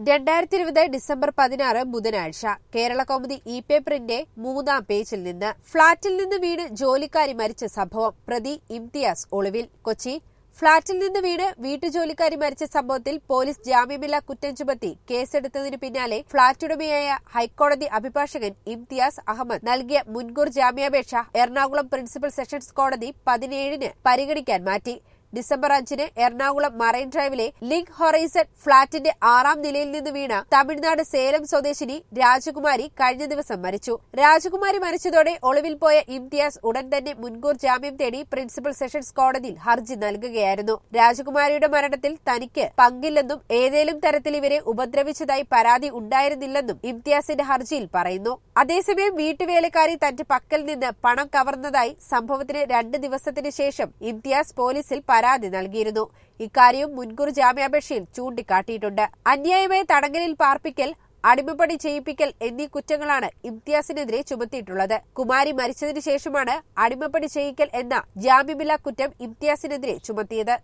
രണ്ടായിരത്തി ഇരുപത് ഡിസംബർ പതിനാറ് ബുധനാഴ്ച കേരള കൗമുദി ഇ പേപ്പറിന്റെ മൂന്നാം പേജിൽ നിന്ന് ഫ്ളാറ്റിൽ നിന്ന് വീണ് ജോലിക്കാരി മരിച്ച സംഭവം പ്രതി ഇംതിയാസ് ഒളിവിൽ കൊച്ചി ഫ്ളാറ്റിൽ നിന്ന് വീണ് വീട്ടുജോലിക്കാരി മരിച്ച സംഭവത്തിൽ പോലീസ് ജാമ്യമില്ലാ കുറ്റം ചുമത്തി കേസെടുത്തതിനു പിന്നാലെ ഫ്ളാറ്റ് ഉടമയായ ഹൈക്കോടതി അഭിഭാഷകൻ ഇംതിയാസ് അഹമ്മദ് നൽകിയ മുൻകൂർ ജാമ്യാപേക്ഷ എറണാകുളം പ്രിൻസിപ്പൽ സെഷൻസ് കോടതി പതിനേഴിന് പരിഗണിക്കാൻ മാറ്റി ഡിസംബർ അഞ്ചിന് എറണാകുളം മറൈൻ ഡ്രൈവിലെ ലിങ്ക് ഹൊറൈസൺ ഫ്ളാറ്റിന്റെ ആറാം നിലയിൽ നിന്ന് വീണ തമിഴ്നാട് സേലം സ്വദേശിനി രാജകുമാരി കഴിഞ്ഞ ദിവസം മരിച്ചു രാജകുമാരി മരിച്ചതോടെ ഒളിവിൽ പോയ ഇംതിയാസ് ഉടൻ തന്നെ മുൻകൂർ ജാമ്യം തേടി പ്രിൻസിപ്പൽ സെഷൻസ് കോടതിയിൽ ഹർജി നൽകുകയായിരുന്നു രാജകുമാരിയുടെ മരണത്തിൽ തനിക്ക് പങ്കില്ലെന്നും ഏതേലും തരത്തിൽ ഇവരെ ഉപദ്രവിച്ചതായി പരാതി ഉണ്ടായിരുന്നില്ലെന്നും ഇംതിയാസിന്റെ ഹർജിയിൽ പറയുന്നു അതേസമയം വീട്ടുവേലക്കാരി തന്റെ പക്കൽ നിന്ന് പണം കവർന്നതായി സംഭവത്തിന് രണ്ട് ദിവസത്തിന് ശേഷം ഇംതിയാസ് പോലീസിൽ പരാതി നൽകിയിരുന്നു ഇക്കാര്യവും മുൻകൂർ ജാമ്യാപേക്ഷയിൽ ചൂണ്ടിക്കാട്ടിയിട്ടുണ്ട് അന്യായമായ തടങ്കലിൽ പാർപ്പിക്കൽ അടിമപ്പണി ചെയ്യിപ്പിക്കൽ എന്നീ കുറ്റങ്ങളാണ് ഇംതിയാസിനെതിരെ ചുമത്തിയിട്ടുള്ളത് കുമാരി മരിച്ചതിനു ശേഷമാണ് അടിമപ്പണി ചെയ്യിക്കൽ എന്ന ജാമ്യമില്ലാ കുറ്റം ഇംതിയാസിനെതിരെ ചുമത്തിയത്